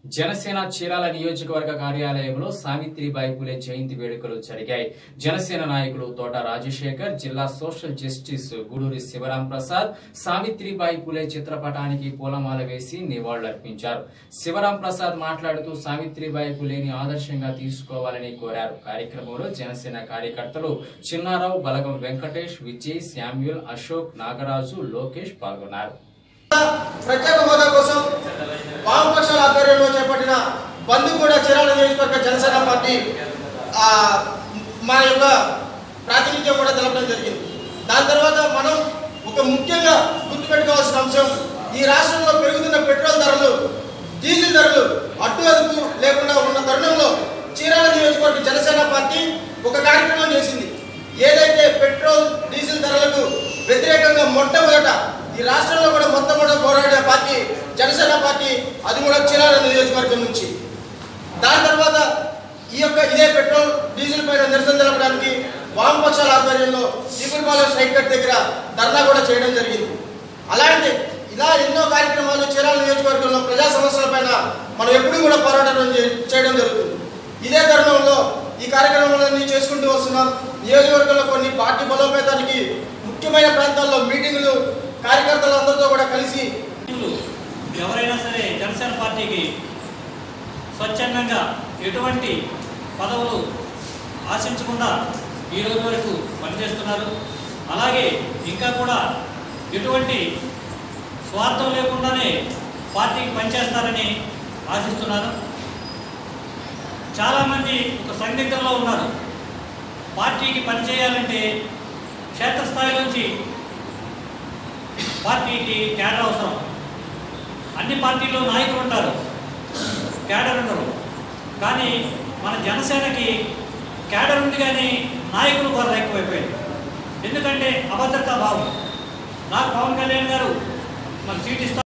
జనసేన చీరాల నియోజకవర్గ కార్యాలయంలో సావిత్రిబాయి పులే జయంతి వేడుకలు జరిగాయి జనసేన నాయకులు తోట రాజశేఖర్ జిల్లా సోషల్ జస్టిస్ గూడూరి శివరాం ప్రసాద్ సావిత్రిబాయి పులే చిత్రపటానికి పూలమాల వేసి నివాళులర్పించారు శివరాం ప్రసాద్ మాట్లాడుతూ సావిత్రిబాయి పులేని ఆదర్శంగా తీసుకోవాలని కోరారు కార్యక్రమంలో జనసేన కార్యకర్తలు చిన్నారావు బలగం వెంకటేష్ విజయ్ శామ్యూల్ అశోక్ నాగరాజు లోకేష్ పాల్గొన్నారు ప్రత్యేక హోదా కోసం వామపక్షాల ఆధ్వర్యంలో చేపట్టిన బంద్ కూడా చీరాల నియోజకవర్గ జనసేన పార్టీ ఆ, మా యొక్క ప్రాతినిధ్యం కూడా తెలపడం జరిగింది దాని తర్వాత మనం ఒక ముఖ్యంగా గుర్తుపెట్టుకోవాల్సిన అంశం ఈ రాష్ట్రంలో పెరుగుతున్న పెట్రోల్ ధరలు డీజిల్ ధరలు అడ్డు అదుపు లేకుండా ఉన్న తరుణంలో చీరాల నియోజకవర్గ జనసేన పార్టీ ఒక కార్యక్రమం చేసింది ఏదైతే పెట్రోల్ డీజిల్ ధరలకు వ్యతిరేకంగా మొట్టమొదట ఈ రాష్ట్రంలో కూడా మొట్టమొదట పోరాడే పార్టీ జనసేన పార్టీ అది కూడా చీరాల నియోజకవర్గం నుంచి దాని తర్వాత ఈ యొక్క ఇదే పెట్రోల్ డీజిల్ పైన నిరసన తెలపడానికి వామపక్షాల ఆధ్వర్యంలో చీపురుపాలెం స్ట్రైక్ కట్ దగ్గర ధర్నా కూడా చేయడం జరిగింది అలాంటి ఇలా ఎన్నో కార్యక్రమాలు చీరాల నియోజకవర్గంలో ప్రజా సమస్యల పైన మనం ఎప్పుడూ కూడా పోరాటం చే- చేయడం జరుగుతుంది ఇదే తరుణంలో ఈ కార్యక్రమాలన్నీ చేసుకుంటూ వస్తున్నాం నియోజకవర్గంలో కొన్ని పార్టీ బలోపేతానికి ముఖ్యమైన ప్రాంతాల్లో మీటింగులు కార్యకర్తలందరితో కూడా కలిసి వ్యక్తులు ఎవరైనా సరే జనసేన పార్టీకి స్వచ్ఛందంగా ఎటువంటి పదవులు ఆశించకుండా ఈ రోజు వరకు పనిచేస్తున్నారు అలాగే ఇంకా కూడా ఎటువంటి స్వార్థం లేకుండానే పార్టీకి పనిచేస్తారని ఆశిస్తున్నాను చాలామంది ఒక సందిగ్ధంలో ఉన్నారు పార్టీకి పనిచేయాలంటే క్షేత్రస్థాయి నుంచి పార్టీకి క్యాడర్ అవసరం అన్ని పార్టీల్లో నాయకులు ఉంటారు క్యాడర్ ఉండరు కానీ మన జనసేనకి క్యాడర్ ఉంది కానీ నాయకులు కూడా ఎక్కువైపోయారు ఎందుకంటే అభద్రతా భావం నాకు పవన్ కళ్యాణ్ గారు మన సీట్ ఇస్తారు